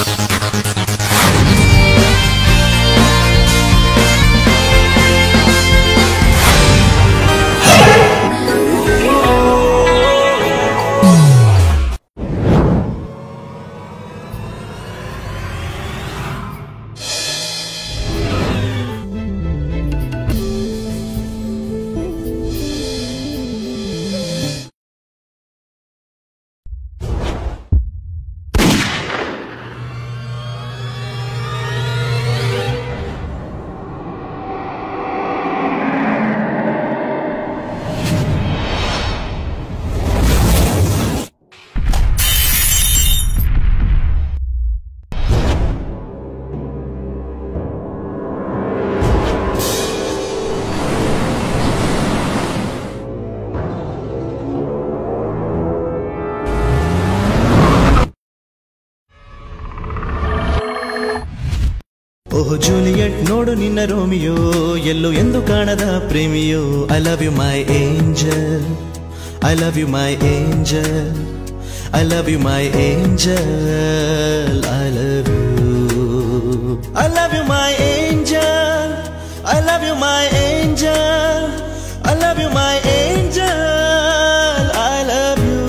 ಓಹ್ Juliet ನೋಡು ನಿನ್ನ Romeo ಎಲ್ಲೋ ಎಂದು ಕಾಣದ ಪ್ರೇಮಿಯೋ I love you my angel I love you my angel I love you my angel I love you I love you my angel I love you my angel I love you my angel I love you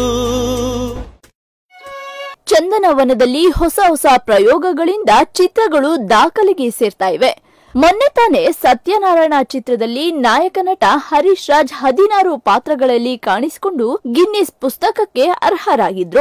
ಚಂದನವನದಲ್ಲಿ ಹೊಸ ಹೊಸ ಪ್ರಯೋಗಗಳಿಂದ ಚಿತ್ರಗಳು ದಾಖಲೆಗೆ ಸೇರ್ತಾ ಇವೆ ಮೊನ್ನೆ ತಾನೇ ಸತ್ಯನಾರಾಯಣ ಚಿತ್ರದಲ್ಲಿ ನಾಯಕ ನಟ ಹರೀಶ್ ರಾಜ್ ಹದಿನಾರು ಪಾತ್ರಗಳಲ್ಲಿ ಕಾಣಿಸಿಕೊಂಡು ಗಿನ್ನಿಸ್ ಪುಸ್ತಕಕ್ಕೆ ಅರ್ಹರಾಗಿದ್ರು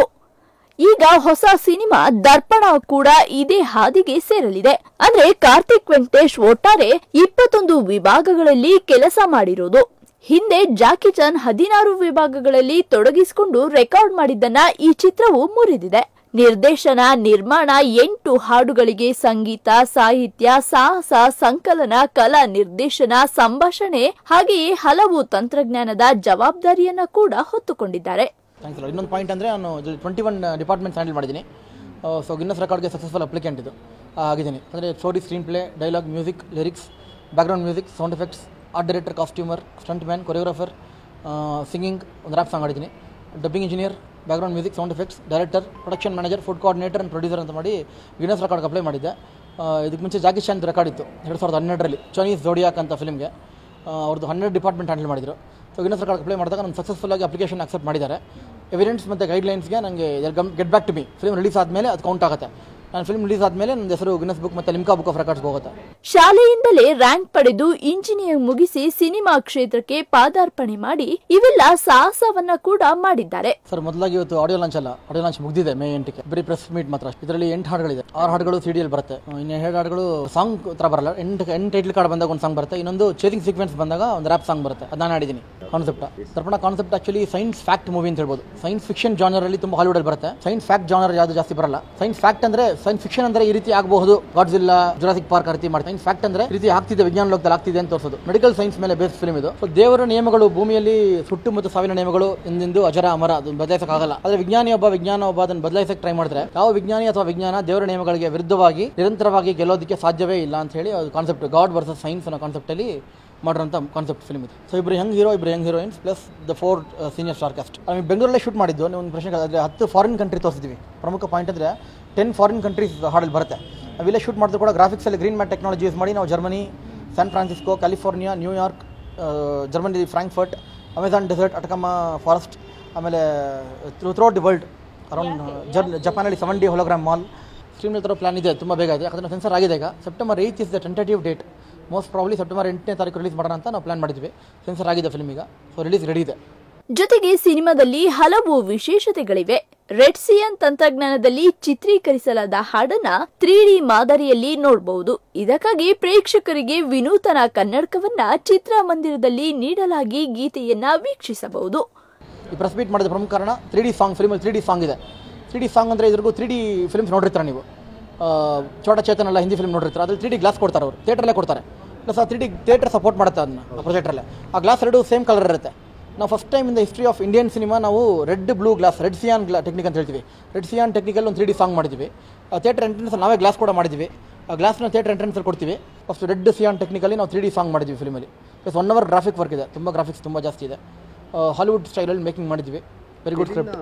ಈಗ ಹೊಸ ಸಿನಿಮಾ ದರ್ಪಣ ಕೂಡ ಇದೇ ಹಾದಿಗೆ ಸೇರಲಿದೆ ಅಂದ್ರೆ ಕಾರ್ತಿಕ್ ವೆಂಕಟೇಶ್ ಒಟ್ಟಾರೆ ಇಪ್ಪತ್ತೊಂದು ವಿಭಾಗಗಳಲ್ಲಿ ಕೆಲಸ ಮಾಡಿರೋದು ಹಿಂದೆ ಜಾಕಿ ಚಾನ್ ಹದಿನಾರು ವಿಭಾಗಗಳಲ್ಲಿ ತೊಡಗಿಸಿಕೊಂಡು ರೆಕಾರ್ಡ್ ಮಾಡಿದ್ದನ್ನ ಈ ಚಿತ್ರವು ಮುರಿದಿದೆ ನಿರ್ದೇಶನ ನಿರ್ಮಾಣ ಎಂಟು ಹಾಡುಗಳಿಗೆ ಸಂಗೀತ ಸಾಹಿತ್ಯ ಸಾಹಸ ಸಂಕಲನ ಕಲಾ ನಿರ್ದೇಶನ ಸಂಭಾಷಣೆ ಹಾಗೆಯೇ ಹಲವು ತಂತ್ರಜ್ಞಾನದ ಜವಾಬ್ದಾರಿಯನ್ನ ಕೂಡ ಹೊತ್ತುಕೊಂಡಿದ್ದಾರೆ ಥ್ಯಾಂಕ್ಸ್ ಅಲ್ಲ ಇನ್ನೊಂದು ಪಾಯಿಂಟ್ ಅಂದರೆ ನಾನು ಟ್ವೆಂಟಿ ಒನ್ ಡಿಪಾರ್ಟ್ಮೆಂಟ್ಸ್ ಹ್ಯಾಂಡಲ್ ಮಾಡಿದ್ದೀನಿ ಸೊ ಗಿನ್ನಸ್ ರೆಕಾರ್ಡ್ಗೆ ಸಕ್ಸಸ್ಫುಲ್ ಅಪ್ಲಿಕೆಂಟ್ ಇದು ಆ, ಆಗಿದ್ದೀನಿ ಅಂದರೆ story screen play dialogue music lyrics background music sound effects art director costumer stunt man choreographer singing ಒಂದು ರ್ಯಾಪ್ ಸಾಂಗ್ ಆಡಿದ್ದೀನಿ dubbing engineer background music sound effects director production manager food coordinator and producer ಅಂತ ಮಾಡಿ ಗಿನ್ನಸ್ ರೆಕಾರ್ಡ್ಗೆ apply ಮಾಡಿದ್ದೆ ಆ, ಇದಕ್ಕೆ ಮುಂಚೆ ಜಾಕಿ ಚಾನ್ record ಇತ್ತು ಎರಡು ಸಾವಿರದ ಹನ್ನೆರಡರಲ್ಲಿ ಚೈನೀಸ್ ಜೋಡಿಯಾಕ್ ಅಂತ ಫಿಲ್ಮ್ಗೆ ಅವ್ರದ್ದು ಹನ್ನೆರಡು ಡಿಪಾರ್ಟ್ಮೆಂಟ್ ಹ್ಯಾಂಡಲ್ ಮಾಡಿದ್ರು ಸೊ ಗಿನ್ನಸ್ ರೆಕಾರ್ಡ್ ಅಪ್ಲೈ ಮಾಡಿದಾಗ ನಾನು ಸಕ್ಸಸ್ಫುಲ್ ಆಗಿ ಅಪ್ಲಿಕೇಶನ್ ಅಕ್ಸೆಪ್ಟ್ ಮಾಡಿದ್ದಾರೆ ಎವಿಡೆನ್ಸ್ ಮತ್ತು ಗೈಡ್ಲೈನ್ಸ್ಗೆ ನನಗೆ get back to me film release ಆದಮೇಲೆ ಅದು ಕೌಂಟ್ ಆಗುತ್ತೆ ನಾನು ಫಿಲ್ಮ್ ರಿಲೀಸ್ ಆದಮೇಲೆ ನನ್ನ ಹೆಸರು ಗಿನ್ನಸ್ ಬುಕ್ ಮತ್ತು ಲಿಮ್ಕಾ ಬುಕ್ ಆಫ್ ರೆಕಾರ್ಡ್ಸ್ಗೆ ಹೋಗುತ್ತೆ ಶಾಲೆಯಿಂದಲೇ ರ್ಯಾಂಕ್ ಪಡೆದು ಇಂಜಿನಿಯರಿಂಗ್ ಮುಗಿಸಿ ಸಿನಿಮಾ ಕ್ಷೇತ್ರಕ್ಕೆ ಪಾದಾರ್ಪಣೆ ಮಾಡಿ ಇವೆಲ್ಲ ಸಾಹಸವನ್ನ ಕೂಡ ಮಾಡಿದ್ದಾರೆ ಸರ್ ಮೊದಲಾಗಿ ಇವತ್ತು ಆಡಿಯೋ ಲಾಂಚ್ ಅಲ್ಲ ಆಡಿಯೋ ಲಾಂಚ್ ಮುಗಿದಿದೆ ಮೇ ಎಂಟಕ್ಕೆ ಬರೀ ಪ್ರೆಸ್ ಮೀಟ್ ಮಾತ್ರ ಇದರಲ್ಲಿ ಎಂಟು ಹಾಡುಗಳಿದೆ ಆರು ಹಾಡುಗಳು ಸಿ ಡಿಯಲ್ಲಿ ಬರುತ್ತೆ ಇನ್ನು ಎರಡು ಹಾಡುಗಳು ಸಾಂಗ್ ಹತ್ರ ಬರಲ್ಲ ಎಂಟು ಎಂಟು ಟೈಟ್ಲ್ ಕಾರ್ಡ್ ಬಂದಾಗ ಒಂದು ಸಾಂಗ್ ಬರುತ್ತೆ ಇನ್ನೊಂದು ಚೇಸಿಂಗ್ ಸೀಕ್ವೆನ್ಸ್ ಬಂದಾಗ ಒಂದು ರ್ಯಾಪ್ ಸಾಂಗ್ ಬರುತ್ತೆ ಅದು ನಾನು ಆಡಿದ್ದೀನಿ concept Darpana concept actually science fact movie ಅಂತ ಹೇಳ್ಬೋದು ಸೈನ್ಸ್ ಫಿಕ್ಷನ್ ಜಾನರ್ ಅಲ್ಲಿ ತುಂಬ ಹಾಲಿವುಡ್ ಬರುತ್ತೆ ಸೈನ್ಸ್ ಫ್ಯಾಕ್ಟ್ ಜಾನರ್ ಯಾವುದು ಜಾಸ್ತಿ ಬರಲ್ಲ ಸೈನ್ಸ್ ಫ್ಯಾಕ್ಟ್ ಅಂದ್ರೆ ಸೈನ್ಸ್ ಫಿಕ್ಷನ್ ಅಂದ್ರೆ ಈ ರೀತಿ ಆಗಬಹುದು ಗಾಡ್ಸ್ ಇಲ್ಲ ಜುರಾಸಿಕ್ ಪಾರ್ಕ್ ಆ ರೀತಿ ಮಾಡಿ ಸೈನ್ಸ್ ಫ್ಯಾಕ್ಟ್ ಅಂದ್ರೆ ಈ ರೀತಿ ಆಗ್ತಿದೆ ವಿಜ್ಞಾನ ಲೋಕದಲ್ಲಿ ಆಗ್ತಿದೆ ಅಂತ ತೋರಿಸೋದು ಮೆಡಿಕಲ್ ಸೈನ್ಸ್ ಮೇಲೆ ಬೇಸ್ ಫಿಲ್ಮ್ ಇದು ಸೊ ದೇವರ ನಿಯಮಗಳು ಭೂಮಿಯಲ್ಲಿ ಸುಟ್ಟು ಮತ್ತು ಸಾವಿನ ನಿಯಮಗಳು ಇಂದಿಂದು ಅಜರ ಅಮರ ಅದು ಬದಲಾಯಿಸಕ್ಕಾಗಲ್ಲ ಆದ್ರೆ ವಿಜ್ಞಾನಿ ಒಬ್ಬ ವಿಜ್ಞಾನ ಒಬ್ಬ ಅದನ್ನು ಬದಲಾಯಿಸಕ್ಕೆ ಟ್ರೈ ಮಾಡಿದ್ರೆ ಯಾವ ವಿಜ್ಞಾನಿ ಅಥವಾ ವಿಜ್ಞಾನ ದೇವರ ನಿಯಮಗಳಿಗೆ ವಿರುದ್ಧವಾಗಿ ನಿರಂತರವಾಗಿ ಗೆಲ್ಲೋದಕ್ಕೆ ಸಾಧ್ಯವೇ ಇಲ್ಲ ಅಂತ ಹೇಳಿ ಅದು ಕಾನ್ಸೆಪ್ಟ್ ಗಾಡ್ ವರ್ಸಸ್ ಸೈನ್ಸ್ ಅನ್ನೋ ಕಾನ್ಸೆಪ್ಟ್ ಅಲ್ಲಿ ಮಾಡಿರೋಂಥ ಕಾನ್ಸೆಪ್ಟ್ ಫಿಲ್ಮ್ ಇದು ಸೊ ಇಬ್ಬರು ಯಂಗ್ ಹೀರೋ ಇಬ್ಬರು young heroines plus the four senior star cast ನಾವು ಬೆಂಗಳೂರಲ್ಲೇ ಶೂಟ್ ಮಾಡಿದ್ದು ನೀವು ಒಂದು ಪ್ರಶ್ನೆ ಕೇಳಿದ್ರೆ ಹತ್ತು ಫಾರಿನ್ ಕಂಟ್ರಿ ತೋರಿಸಿದ್ವಿ ಪ್ರಮುಖ ಪಾಯಿಂಟ್ ಅಂದರೆ ಟೆನ್ ಫಾರಿನ್ ಕಂಟ್ರೀಸ್ ಹಾಡಲ್ಲಿ ಬರುತ್ತೆ ನಾವಿಲ್ಲೇ ಶೂಟ್ ಮಾಡಿದ್ರು ಕೂಡ ಗ್ರಾಫಿಕ್ಸಲ್ಲಿ ಗ್ರೀನ್ ಮ್ಯಾಟ್ ಟೆಕ್ನಾಲಜಿ ಯೂಸ್ ಮಾಡಿ ನಾವು Germany San Francisco California New York Germany Frankfurt Amazon desert Atacama forest ಆಮೇಲೆ ಥ್ರೂಟ್ ದಿ ವರ್ಲ್ಡ್ ಅರೌಂಡ್ ಜರ್ ಜಪಾನಲ್ಲಿ seven D hologram mall stream ತರೋ ಪ್ಲಾನ್ ಇದೆ ತುಂಬ ಬೇಗ ಇದೆ ಯಾಕಂದರೆ ಸೆನ್ಸರ್ ಆಗಿದೆ ಈಗ September eighth is the tentative date most probably September ಎಂಟನೇ ತಾರೀಕು ರಿಲೀಸ್ ಮಾಡೋಣ ಅಂತ ನಾವು ಪ್ಲಾನ್ ಮಾಡಿದ್ವಿ ಸೆನ್ಸರ್ ಆಗಿದೆ ಫಿಲ್ಮ್ ಈಗ ಸೊ ರಿಲೀಸ್ ರೆಡಿ ಇದೆ ಜೊತೆಗೆ ಸಿನಿಮಾದಲ್ಲಿ ಹಲವು ವಿಶೇಷತೆಗಳಿವೆ ರೆಡ್ ಸಿಯನ್ ತಂತ್ರಜ್ಞಾನದಲ್ಲಿ ಚಿತ್ರೀಕರಿಸಲಾದ ಹಾಡನ್ನ ತ್ರೀ ಡಿ ಮಾದರಿಯಲ್ಲಿ ನೋಡಬಹುದು ಇದಕ್ಕಾಗಿ ಪ್ರೇಕ್ಷಕರಿಗೆ ವಿನೂತನ ಕನ್ನಡಕವನ್ನ ಚಿತ್ರಮಂದಿರದಲ್ಲಿ ನೀಡಲಾಗಿ ಗೀತೆಯನ್ನ ವೀಕ್ಷಿಸಬಹುದು ಈ ಪ್ರೆಸ್ ಮೀಟ್ ಮಾಡಿದ ಪ್ರಮುಖ ಕಾರಣ ತ್ರೀ ಡಿ ಸಾಂಗ್ ಫಿಲ್ಮಲ್ಲಿ ತ್ರೀ ಡಿ ಸಾಂಗ್ ಇದೆ ತ್ರೀ ಡಿ ಸಾಂಗ್ ಅಂದರೆ ಇದ್ರಿಗೂ ತ್ರೀ ಡಿ ಫಿಲ್ಮ್ಸ್ ನೋಡಿರ್ತಾರೆ ನೀವು ಆ, ಚೋಟ ಚೇತನ್ ಎಲ್ಲ ಹಿಂದಿ ಫಿಲ್ಮ್ ನೋಡಿರ್ತಾರೆ ಅದ್ರಲ್ಲಿ ತ್ರೀ ಡಿ ಗ್ಲಾಸ್ ಕೊಡ್ತಾರೆ ಅವರು ಥಿಯೇಟ್ರಲ್ಲೇ ಕೊಡ್ತಾರೆ ಪ್ಲಸ್ ಆ ತ್ರೀ ಡಿ ಥಿಯೇಟರ್ ಸಪೋರ್ಟ್ ಮಾಡುತ್ತೆ ಅದನ್ನ ಆ ಪ್ರೊಜೆಕ್ಟ್ರಲ್ಲೇ ಆ ಗ್ಲಾಸ್ ಎರಡು ಸೇಮ್ ಕಲರ್ ಇರುತ್ತೆ ನಾವು first time in the history of Indian cinema ನಾವು red blue glass red cyan ಗ್ಲಾ ಟೆಕ್ನಿಕ್ ಅಂತ ಹೇಳ್ತೀವಿ ರೆಡ್ ಸಿಯಾನ್ ಟೆಕ್ನಿಕಲ್ಲಿ ಒಂದು ತ್ರೀ ಡಿ ಸಾಂಗ್ ಮಾಡಿದ್ವಿ ಥಿಯೇಟರ್ ಎಂಟ್ರೆನ್ಸ್ ನಾವೇ ಗ್ಲಾಸ್ ಕೂಡ ಮಾಡಿದ್ವಿ ಆ ಗ್ಲಾಸ್ನ ಥಿಯೇಟರ್ ಎಂಟ್ರೆನ್ಸಲ್ಲಿ ಕೊಡ್ತೀವಿ ಫಸ್ಟ್ ರೆಡ್ ಸಿಯಾನ್ ಟೆಕ್ನಿಕಲ್ಲಿ ನಾವು ತ್ರೀ ಡಿ ಸಾಂಗ್ ಮಾಡಿದ್ವಿ ಫಿಲ್ಮಲ್ಲಿ plus one hour graphic work ಇದೆ ತುಂಬ ಗ್ರಾಫಿಕ್ಸ್ ತುಂಬ ಜಾಸ್ತಿ ಇದೆ ಹಾಲಿವುಡ್ ಸ್ಟೈಲಲ್ಲಿ ಮೇಕಿಂಗ್ ಮಾಡಿದ್ವಿ very good script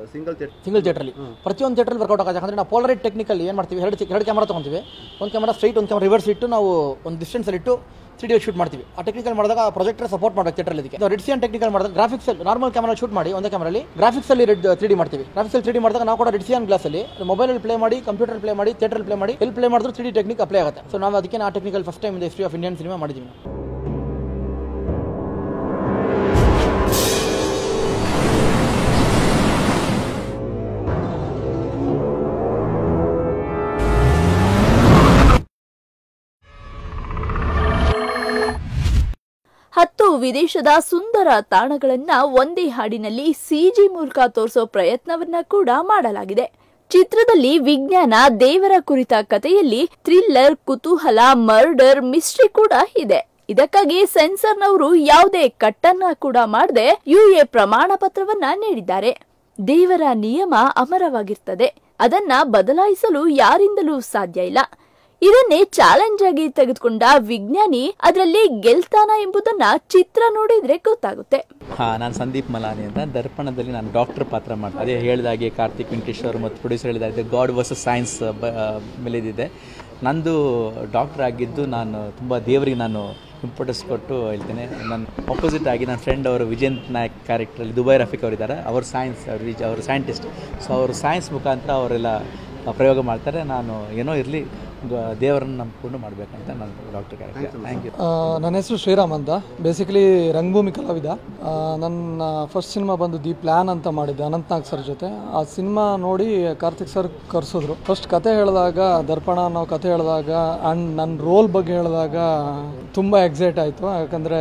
single single ಥಿಯೇಟ್ರಲ್ಲಿ ಪ್ರತಿಯೊಂದು ಥಿಯೇಟ್ರಲ್ಲಿ ವರ್ಕೌಟ್ ಆಗುತ್ತೆ ಯಾಕಂದ್ರೆ ನಾವು ಪೋಲರೈಟ್ ಟೆಕ್ನಿಕಲ್ ಏನು ಮಾಡ್ತೀವಿ ಎರಡು ಎರಡು ಕ್ಯಾಮ್ರಾ ತೊಗೊತೀವಿ ಒಂದು ಕ್ಯಾಮ್ರಾ ಸ್ಟ್ರೈಟ್ ಒಂದು ಕ್ಯಾಮ್ರಾ ರಿವರ್ಸ್ ಇಟ್ಟು ನಾವು ಒಂದು ಡಿಸ್ಟೆನ್ಸಲ್ಲಿ ಇಟ್ಟು ತ್ರೀ ಡಿ ಶೂಟ್ ಮಾಡ್ತೀವಿ ಆ ಟೆಕ್ನಿಕಲ್ ಮಾಡಿದಾಗ ಪ್ರೊಜೆಕ್ಟರ್ ಸಪೋರ್ಟ್ ಮಾಡಬೇಕು ಥಿಯೇಟ್ರಲ್ಲಿ ಇದಕ್ಕೆ ರೆಡ್ಸಿಯನ್ ಟೆಕ್ನಿಕಲ್ ಮಾಡಿದಾಗ ಗ್ರಾಫಿಕ್ಸ್ ನಾರ್ಮಲ್ ಕ್ಯಾಮ್ರಾ ಶೂಟ್ ಮಾಡಿ ಒಂದೇ ಕ್ಯಾಮ್ರಲ್ಲಿ ಗ್ರಾಫಿಕ್ಸ್ ಅಲ್ಲಿ ರೆಡ್ ತ್ರೀ ಡಿ ಮಾಡ್ತೀವಿ ಗ್ರಾಫಿಕ್ಸ್ ತ್ರೀ ಡಿ ಮಾಡಿದಾಗ ನಾವು ಕೂಡ ರೆಡ್ಸಿಯನ್ ಗ್ಲಾಸಲ್ಲಿ ಮೊಬೈಲಲ್ಲಿ ಪ್ಲೇ ಮಾಡಿ ಕಂಪ್ಯೂಟರ್ ಪ್ಲೇ ಮಾಡಿ ಥಿಯೇಟರ್ ಪ್ಲೇ ಮಾಡಿ ಎಲ್ಲಿ ಪ್ಲೇ ಮಾಡಿದ್ರು ತ್ರೀ ಡಿ ಟೆಕ್ನಿಕ್ ಅಪ್ಲೈ ಆಗುತ್ತೆ ಸೊ ನಾವು ಅದಕ್ಕೆ ಆ technical first time history of Indian cinema ಮಾಡಿದ್ದೀವಿ ಹತ್ತು ವಿದೇಶದ ಸುಂದರ ತಾಣಗಳನ್ನ ಒಂದೇ ಹಾಡಿನಲ್ಲಿ ಸಿಜಿ ಮೂಲಕ ತೋರಿಸೋ ಪ್ರಯತ್ನವನ್ನ ಕೂಡ ಮಾಡಲಾಗಿದೆ ಚಿತ್ರದಲ್ಲಿ ವಿಜ್ಞಾನ ದೇವರ ಕುರಿತ ಕಥೆಯಲ್ಲಿ ಥ್ರಿಲ್ಲರ್ ಕುತೂಹಲ ಮರ್ಡರ್ ಮಿಸ್ಟ್ರಿ ಕೂಡ ಇದೆ ಇದಕ್ಕಾಗಿ ಸೆನ್ಸರ್ನವರು ಯಾವುದೇ ಕಟ್ಟನ್ನ ಕೂಡ ಮಾಡದೆ ಯುಎ ಪ್ರಮಾಣ ಪತ್ರವನ್ನ ನೀಡಿದ್ದಾರೆ ದೇವರ ನಿಯಮ ಅಮರವಾಗಿರ್ತದೆ ಅದನ್ನ ಬದಲಾಯಿಸಲು ಯಾರಿಂದಲೂ ಸಾಧ್ಯ ಇಲ್ಲ ಇದನ್ನೇ ಚಾಲೆಂಜ್ ಆಗಿ ತೆಗೆದುಕೊಂಡ ವಿಜ್ಞಾನಿ ಅದರಲ್ಲಿ ಗೆಲ್ತಾನ ಎಂಬುದನ್ನ ಚಿತ್ರ ನೋಡಿದ್ರೆ ಗೊತ್ತಾಗುತ್ತೆ ಹಾಂ ನಾನು ಸಂದೀಪ್ ಮಲಾನಿ ಅಂತ ದರ್ಪಣದಲ್ಲಿ ನಾನು ಡಾಕ್ಟರ್ ಪಾತ್ರ ಮಾಡ್ತೀನಿ ಅದೇ ಹೇಳಿದಾಗೆ ಕಾರ್ತಿಕ್ ವೆಂಕಟೇಶ್ ಅವರು ಮತ್ತು ಪ್ರೊಡ್ಯೂಸರ್ ಹೇಳಿದಾಗೆ ಗಾಡ್ ವರ್ಸಸ್ ಸೈನ್ಸ್ ಮೇಲಿದೆ ನಂದು ಡಾಕ್ಟರ್ ಆಗಿದ್ದು ನಾನು ತುಂಬ ದೇವರಿಗೆ ನಾನು ಇಂಪಾರ್ಟೆನ್ಸ್ ಕೊಟ್ಟು ಹೇಳ್ತೇನೆ ನನ್ನ ಆಪೋಸಿಟ್ ಆಗಿ ನನ್ನ ಫ್ರೆಂಡ್ ಅವರು ವಿಜಯಂತ್ ನಾಯಕ್ ಕ್ಯಾರೆಕ್ಟ್ರಲ್ಲಿ ದುಬೈ ರಫೀಕ್ ಅವರಿದ್ದಾರೆ ಅವರು ಸೈನ್ಸ್ ಅವರು ವಿಜ್ ಅವರು ಸೈಂಟಿಸ್ಟ್ ಸೊ ಅವರು ಸೈನ್ಸ್ ಮುಖಾಂತರ ಅವರೆಲ್ಲ ಪ್ರಯೋಗ ಮಾಡ್ತಾರೆ ನಾನು ಏನೋ ಇರಲಿ ದೇವರನ್ನು ನಂಬಿಕೊಂಡು ಮಾಡಬೇಕಂತ ನಾನು ಡಾಕ್ಟರ್ ಕ್ಯಾರೆಕ್ಟರ್ ಥ್ಯಾಂಕ್ ಯು ಆ, ನನ್ನ ಹೆಸರು ಶ್ರೀರಾಮ್ ಅಂತ ಬೇಸಿಕಲಿ ರಂಗಭೂಮಿ ಕಲಾವಿದ ಆ, ನನ್ನ ಫಸ್ಟ್ ಸಿನಿಮಾ ಬಂದು ದಿ ಪ್ಲ್ಯಾನ್ ಅಂತ ಮಾಡಿದ್ದೆ ಅನಂತ್ನಾಗ್ ಸರ್ ಜೊತೆ ಆ ಸಿನಿಮಾ ನೋಡಿ ಕಾರ್ತಿಕ್ ಸರ್ ಕರೆಸಿದ್ರು ಫಸ್ಟ್ ಕತೆ ಹೇಳಿದಾಗ ದರ್ಪಣ ಅನ್ನೋ ಕತೆ ಹೇಳಿದಾಗ ಆ್ಯಂಡ್ ನನ್ನ ರೋಲ್ ಬಗ್ಗೆ ಹೇಳಿದಾಗ ತುಂಬ ಎಕ್ಸೈಟ್ ಆಯಿತು ಯಾಕಂದರೆ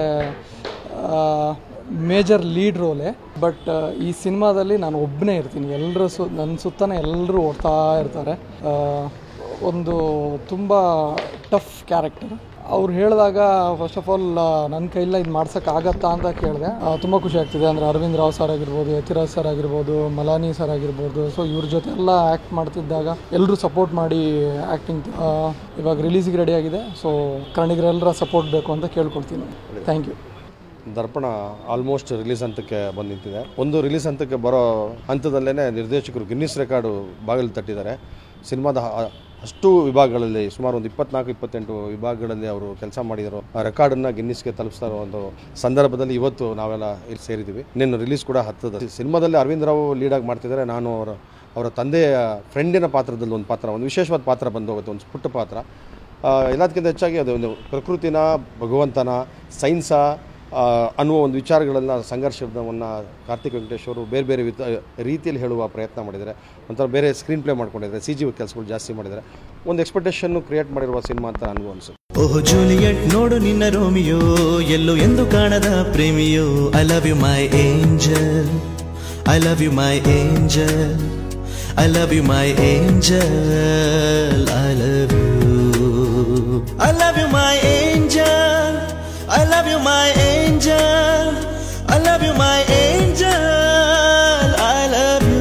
ಮೇಜರ್ ಲೀಡ್ ರೋಲೇ ಬಟ್ ಈ ಸಿನಿಮಾದಲ್ಲಿ ನಾನು ಒಬ್ಬನೇ ಇರ್ತೀನಿ ಎಲ್ಲರೂ ಸು ನನ್ನ ಸುತ್ತನೇ ಎಲ್ಲರೂ ಓಡ್ತಾ ಇರ್ತಾರೆ ಆ, ಒಂದು ತುಂಬ ಟಫ್ ಕ್ಯಾರೆಕ್ಟರ್ ಅವ್ರು ಹೇಳಿದಾಗ ಫಸ್ಟ್ ಆಫ್ ಆಲ್ ನನ್ನ ಕೈಲ್ಲ ಇದು ಮಾಡ್ಸೋಕ್ಕಾಗತ್ತಾ ಅಂತ ಕೇಳಿದೆ ತುಂಬ ಖುಷಿ ಆಗ್ತಿದೆ ಅಂದರೆ ಅರವಿಂದ್ ರಾವ್ ಸರ್ ಆಗಿರ್ಬೋದು ಯತಿರಾಜ್ ಸರ್ ಆಗಿರ್ಬೋದು ಮಲಾನಿ ಸರ್ ಆಗಿರ್ಬೋದು ಸೊ ಇವ್ರ ಜೊತೆ ಎಲ್ಲ ಆ್ಯಕ್ಟ್ ಮಾಡ್ತಿದ್ದಾಗ ಎಲ್ಲರೂ ಸಪೋರ್ಟ್ ಮಾಡಿ ಆ್ಯಕ್ಟಿಂಗ್ ಇವಾಗ ರಿಲೀಸಿಗೆ ರೆಡಿ ಆಗಿದೆ ಸೊ ಕನ್ನಡಿಗರೆಲ್ಲರ ಸಪೋರ್ಟ್ ಬೇಕು ಅಂತ ಕೇಳ್ಕೊಳ್ತೀನಿ thank you Darpana almost release ಹಂತಕ್ಕೆ ಬಂದು ನಿಂತಿದೆ ಒಂದು ರಿಲೀಸ್ ಹಂತಕ್ಕೆ ಬರೋ ಹಂತದಲ್ಲೇ ನಿರ್ದೇಶಕರು ಗಿನ್ನಿಸ್ ರೆಕಾರ್ಡು ಬಾಗಿಲು ತಟ್ಟಿದ್ದಾರೆ ಸಿನಿಮಾದ ಹ- ಅಷ್ಟು ವಿಭಾಗಗಳಲ್ಲಿ ಸುಮಾರು ಒಂದು ಇಪ್ಪತ್ನಾಲ್ಕು ಇಪ್ಪತ್ತೆಂಟು ವಿಭಾಗಗಳಲ್ಲಿ ಅವರು ಕೆಲಸ ಮಾಡಿದರು ಆ ರೆಕಾರ್ಡನ್ನು ಗಿನ್ನಿಸ್ಗೆ ತಲುಪಿಸ್ತಾ ಇರೋ ಒಂದು ಸಂದರ್ಭದಲ್ಲಿ ಇವತ್ತು ನಾವೆಲ್ಲ ಇಲ್ಲಿ ಸೇರಿದ್ದೀವಿ ಇನ್ನೇನು ರಿಲೀಸ್ ಕೂಡ ಹತ್ತದ ಸಿನಿಮಾದಲ್ಲಿ ಅರವಿಂದ್ ರಾವ್ ಲೀಡಾಗಿ ಮಾಡ್ತಿದ್ದಾರೆ ನಾನು ಅವರ ಅವರ ತಂದೆಯ ಫ್ರೆಂಡಿನ ಪಾತ್ರದಲ್ಲಿ ಒಂದು ಪಾತ್ರ ಒಂದು ವಿಶೇಷವಾದ ಪಾತ್ರ ಬಂದು ಹೋಗುತ್ತೆ ಒಂದು ಪುಟ್ಟ ಪಾತ್ರ ಆ, ಎಲ್ಲದಕ್ಕಿಂತ ಹೆಚ್ಚಾಗಿ ಅದು ಒಂದು ಪ್ರಕೃತಿನ ಭಗವಂತನ ಸೈನ್ಸ ಆ, ಅನ್ನುವ ಒಂದು ವಿಚಾರಗಳನ್ನು ಸಂಘರ್ಷವನ್ನು ಕಾರ್ತಿಕ್ ವೆಂಕಟೇಶ್ ಅವರು ಬೇರೆ ಬೇರೆ ವಿಧ ರೀತಿಯಲ್ಲಿ ಹೇಳುವ ಪ್ರಯತ್ನ ಮಾಡಿದ್ದಾರೆ ಒಂಥರ ಬೇರೆ ಸ್ಕ್ರೀನ್ ಪ್ಲೇ ಮಾಡ್ಕೊಂಡಿದ್ದಾರೆ ಸಿ ಜಿ ಕೆಲಸಗಳು ಜಾಸ್ತಿ ಮಾಡಿದ್ದಾರೆ ಒಂದು ಎಕ್ಸ್ಪೆಕ್ಟೇಷನ್ನು ಕ್ರಿಯೇಟ್ ಮಾಡಿರುವ ಸಿನಿಮಾ ಅಂತ ನನಗೂ ಅನಿಸುತ್ತೆ ಓಹ್ ಜೂಲಿಯಟ್ ನೋಡು ನಿನ್ನ ರೋಮಿಯೋ ಎಲ್ಲೋ ಎಂದು ಕಾಣದ ಪ್ರೇಮಿಯೋ I love you my angel I love you my angel I love you my angel I love you I love you my angel I love you my angel I love you my angel I love you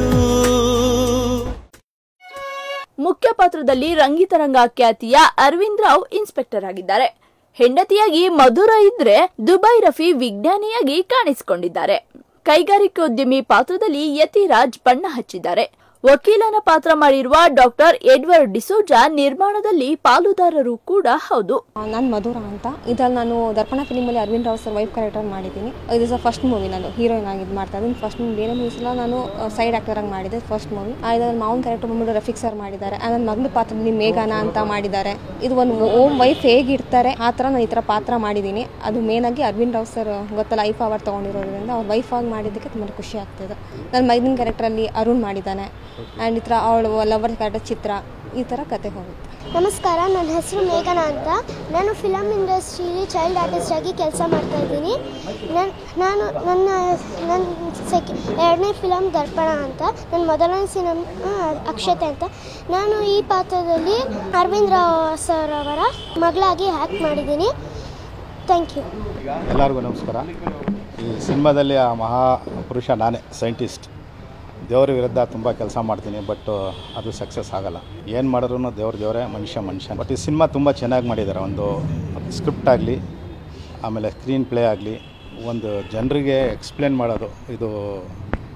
ಮುಖ್ಯ ಪಾತ್ರದಲ್ಲಿ ರಂಗಿತರಂಗ ಖ್ಯಾತಿಯ Arvind Rao inspector ಆಗಿದ್ದಾರೆ ಹೆಂಡತಿಯಾಗಿ ಮಧುರ ಇದ್ರೆ Dubai Rafi ವಿಜ್ಞಾನಿಯಾಗಿ ಕಾಣಿಸಿಕೊಂಡಿದ್ದಾರೆ ಕೈಗಾರಿಕೋದ್ಯಮಿ ಪಾತ್ರದಲ್ಲಿ ಯತಿರಾಜ್ ಬಣ್ಣ ಹಚ್ಚಿದ್ದಾರೆ ವಕೀಲನ ಪಾತ್ರ ಮಾಡಿರುವ ಡಾಕ್ಟರ್ ಎಡ್ವರ್ಡ್ ಡಿಸೋಜಾ ನಿರ್ಮಾಣದಲ್ಲಿ ಪಾಲುದಾರರು ಕೂಡ ಹೌದು ನಾನು ಮಧುರ ಅಂತ ಇದ್ರಲ್ಲಿ ನಾನು ದರ್ಪಣ ಫಿಲಿಮಲ್ಲಿ Aravind Rao sir wife character ಮಾಡಿದ್ದೀನಿ ಇದು ಇಸ್ ಅ ಫಸ್ಟ್ ಮೂವಿ ನಾನು ಹೀರೋಯಿನ್ ಆಗಿದ್ದು ಮಾಡ್ತಾ ಇದ್ದೀನಿ ಫಸ್ಟ್ ಮೂವಿ ಬೇರೆ ಮೂವೀಸ್ ಎಲ್ಲ ನಾನು ಸೈಡ್ ಆಕ್ಟರ್ ಆಗಿ ಮಾಡಿದ್ದೆ ಫಸ್ಟ್ ಮೂವಿ ಇದ್ರಲ್ಲಿ ಮಾವನ್ ಕ್ಯಾರೆಕ್ಟರ್ ಬಂದ್ಬಿಟ್ಟು ರಫೀಕ್ ಸರ್ ಮಾಡಿದ್ದಾರೆ ನನ್ನ ಮಗಳ ಪಾತ್ರದಲ್ಲಿ ಮೇಘಾನ ಅಂತ ಮಾಡಿದ್ದಾರೆ ಇದು ಒಂದು ಓಮ್ ವೈಫ್ ಹೇಗಿರ್ತಾರೆ ಆ ಥರ ನಾನು ಈ ಥರ ಪಾತ್ರ ಮಾಡಿದ್ದೀನಿ ಅದು ಮೇನ್ ಆಗಿ ಅರವಿಂದ್ ರಾವ್ ಸರ್ ಗೊತ್ತಲ್ಲ ಐಫ್ ಅವರ್ ತೊಗೊಂಡಿರೋದ್ರಿಂದ ಅವ್ರ ವೈಫ್ ಆಗಿ ಮಾಡಿದ್ದಕ್ಕೆ ತುಂಬ ಖುಷಿ ಆಗ್ತಿದೆ ನನ್ನ ಮೈದಿನ ಕ್ಯಾರೆಕ್ಟ್ರಲ್ಲಿ ಅರುಣ್ ಮಾಡಿದ್ದಾನೆ ಆ್ಯಂಡ್ ಈ ಥರ ಅವಳು ಲವರ್ ಕ್ಯಾರೆಕ್ಟರ್ ಚಿತ್ರ ಈ ಥರ ಕತೆ ಹೋಗುತ್ತೆ ನಮಸ್ಕಾರ ನನ್ನ ಹೆಸರು ಮೇಘನಾ ಅಂತ ನಾನು ಫಿಲಮ್ ಇಂಡಸ್ಟ್ರೀಲಿ ಚೈಲ್ಡ್ ಆರ್ಟಿಸ್ಟ್ ಆಗಿ ಕೆಲಸ ಮಾಡ್ತಾ ಇದ್ದೀನಿ ನನ್ನ ನಾನು ನನ್ನ ನನ್ನ ಸೆಕೆ ಎರಡನೇ ಫಿಲಮ್ ದರ್ಪಣ ಅಂತ ನನ್ನ ಮೊದಲನೇ ಸಿನಿಮಾ ಅಕ್ಷತೆ ಅಂತ ನಾನು ಈ ಪಾತ್ರದಲ್ಲಿ ಅರವಿಂದ್ ರಾವ್ ಸರ್ ಅವರ ಮಗಳಾಗಿ ಆ್ಯಕ್ಟ್ ಮಾಡಿದ್ದೀನಿ ಥ್ಯಾಂಕ್ ಯು ಎಲ್ಲರಿಗೂ ನಮಸ್ಕಾರ ಈ ಸಿನಿಮಾದಲ್ಲಿ ಆ ಮಹಾಪುರುಷ ನಾನೇ ಸೈಂಟಿಸ್ಟ್ ದೇವರ ವಿರುದ್ಧ ತುಂಬ ಕೆಲಸ ಮಾಡ್ತೀನಿ ಬಟ್ ಅದು ಸಕ್ಸಸ್ ಆಗಲ್ಲ ಏನು ಮಾಡಿದ್ರು ದೇವ್ರ ದೇವರೇ ಮನುಷ್ಯ ಮನುಷ್ಯ ಬಟ್ ಈ ಸಿನಿಮಾ ತುಂಬ ಚೆನ್ನಾಗಿ ಮಾಡಿದ್ದಾರೆ ಒಂದು ಸ್ಕ್ರಿಪ್ಟ್ ಆಗಲಿ ಆಮೇಲೆ ಸ್ಕ್ರೀನ್ ಪ್ಲೇ ಆಗಲಿ ಒಂದು ಜನರಿಗೆ ಎಕ್ಸ್ಪ್ಲೇನ್ ಮಾಡೋದು ಇದು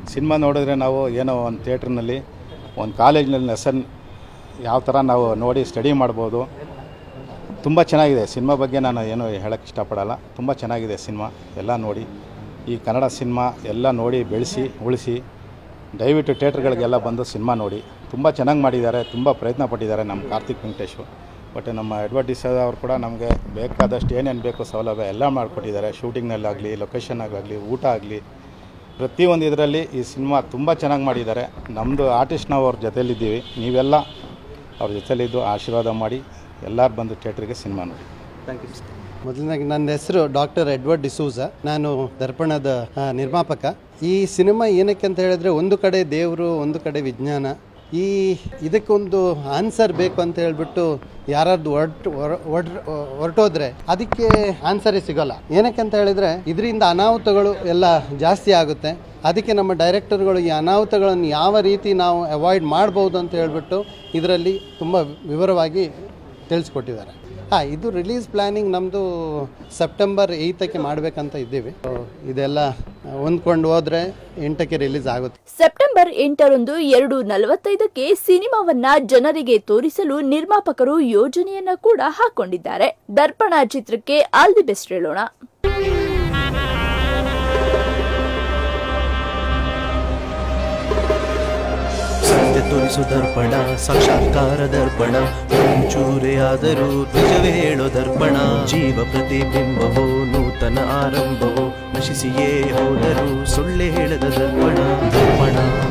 ಸಿನಿಮಾ ನೋಡಿದ್ರೆ ನಾವು ಏನೋ ಒಂದು ಥಿಯೇಟ್ರ್ನಲ್ಲಿ ಒಂದು ಕಾಲೇಜ್ನಲ್ಲಿ ಲೆಸನ್ ಯಾವ ಥರ ನಾವು ನೋಡಿ ಸ್ಟಡಿ ಮಾಡ್ಬೋದು ತುಂಬ ಚೆನ್ನಾಗಿದೆ ಸಿನಿಮಾ ಬಗ್ಗೆ ನಾನು ಏನು ಹೇಳೋಕ್ಕೆ ಇಷ್ಟಪಡಲ್ಲ ತುಂಬ ಚೆನ್ನಾಗಿದೆ ಸಿನಿಮಾ ಎಲ್ಲ ನೋಡಿ ಈ ಕನ್ನಡ ಸಿನಿಮಾ ಎಲ್ಲ ನೋಡಿ ಬೆಳೆಸಿ ಉಳಿಸಿ ದಯವಿಟ್ಟು ಥಿಯೇಟ್ರ್ಗಳಿಗೆಲ್ಲ ಬಂದು ಸಿನಿಮಾ ನೋಡಿ ತುಂಬ ಚೆನ್ನಾಗಿ ಮಾಡಿದ್ದಾರೆ ತುಂಬ ಪ್ರಯತ್ನ ಪಟ್ಟಿದ್ದಾರೆ ನಮ್ಮ ಕಾರ್ತಿಕ್ ವೆಂಕಟೇಶು ಬಟ್ ನಮ್ಮ ಅಡ್ವರ್ಟೈಸ್ ಅವರು ಕೂಡ ನಮಗೆ ಬೇಕಾದಷ್ಟು ಏನೇನು ಬೇಕು ಸೌಲಭ್ಯ ಎಲ್ಲ ಮಾಡಿಕೊಟ್ಟಿದ್ದಾರೆ ಶೂಟಿಂಗ್ನಲ್ಲಾಗಲಿ ಲೊಕೇಶನ್ನಾಗಲಿ ಊಟ ಆಗಲಿ ಪ್ರತಿಯೊಂದು ಇದರಲ್ಲಿ ಈ ಸಿನಿಮಾ ತುಂಬ ಚೆನ್ನಾಗಿ ಮಾಡಿದ್ದಾರೆ ನಮ್ಮದು ಆರ್ಟಿಸ್ಟ್ ನಾವು ಅವ್ರ ಜೊತೆಲಿದ್ದೀವಿ ನೀವೆಲ್ಲ ಅವ್ರ ಜೊತೆಲಿದ್ದು ಆಶೀರ್ವಾದ ಮಾಡಿ ಎಲ್ಲರೂ ಬಂದು ಥಿಯೇಟ್ರಿಗೆ ಸಿನಿಮಾ ನೋಡಿ ಮೊದಲನೇದಾಗಿ ನನ್ನ ಹೆಸರು ಡಾಕ್ಟರ್ ಎಡ್ವರ್ಡ್ ಡಿಸೂಸ ನಾನು ದರ್ಪಣದ ಆ, ನಿರ್ಮಾಪಕ ಈ ಸಿನಿಮಾ ಏನಕ್ಕೆ ಅಂತ ಹೇಳಿದ್ರೆ ಒಂದು ಕಡೆ ದೇವರು ಒಂದು ಕಡೆ ವಿಜ್ಞಾನ ಈ ಇದಕ್ಕೊಂದು ಆನ್ಸರ್ ಬೇಕು ಅಂತ ಹೇಳ್ಬಿಟ್ಟು ಯಾರಾದ್ರು ಹೊರ್ಟ್ ಹೊರಟೋದ್ರೆ ಅದಕ್ಕೆ ಆನ್ಸರೇ ಸಿಗೋಲ್ಲ ಏನಕ್ಕೆ ಅಂತ ಹೇಳಿದ್ರೆ ಇದರಿಂದ ಅನಾಹುತಗಳು ಎಲ್ಲ ಜಾಸ್ತಿ ಆಗುತ್ತೆ ಅದಕ್ಕೆ ನಮ್ಮ ಡೈರೆಕ್ಟರ್ಗಳು ಈ ಅನಾಹುತಗಳನ್ನು ಯಾವ ರೀತಿ ನಾವು ಅವಾಯ್ಡ್ ಮಾಡ್ಬೋದು ಅಂತ ಹೇಳ್ಬಿಟ್ಟು ಇದರಲ್ಲಿ ತುಂಬ ವಿವರವಾಗಿ ತಿಳಿಸ್ಕೊಟ್ಟಿದ್ದಾರೆ ಹಾಂ ಇದು ರಿಲೀಸ್ ಪ್ಲ್ಯಾನಿಂಗ್ ನಮ್ಮದು ಸೆಪ್ಟೆಂಬರ್ ಏಯ್ತಕ್ಕೆ ಮಾಡಬೇಕಂತ ಇದ್ದೀವಿ So, ಇದೆಲ್ಲ ಹೊಂದ್ಕೊಂಡು ಹೋದರೆ ಎಂಟಕ್ಕೆ ರಿಲೀಸ್ ಆಗುತ್ತೆ ಸೆಪ್ಟೆಂಬರ್ ಎಂಟರಂದು ಎರಡು ನಲವತ್ತೈದಕ್ಕೆ ಸಿನಿಮಾವನ್ನ ಜನರಿಗೆ ತೋರಿಸಲು ನಿರ್ಮಾಪಕರು ಯೋಜನೆಯನ್ನ ಕೂಡ ಹಾಕೊಂಡಿದ್ದಾರೆ ದರ್ಪಣ ಚಿತ್ರಕ್ಕೆ ಆಲ್ ದಿ ಬೆಸ್ಟ್ ಹೇಳೋಣ ಸತ್ಯ ತೋರಿಸು ದರ್ಪಣ ಸಾಕ್ಷಾತ್ಕಾರ ದರ್ಪಣ ಚೂರೆ ಆದರೂ ನಿಜವೇ ಹೇಳೋ ದರ್ಪಣ ಜೀವ ಪ್ರತಿಬಿಂಬವೋ ನೂತನ ಆರಂಭವೋ ನಶಿಸಿಯೇ ಹೋದರೂ ಸುಳ್ಳೆ ಹೇಳದ ದರ್ಪಣ ದರ್ಪಣ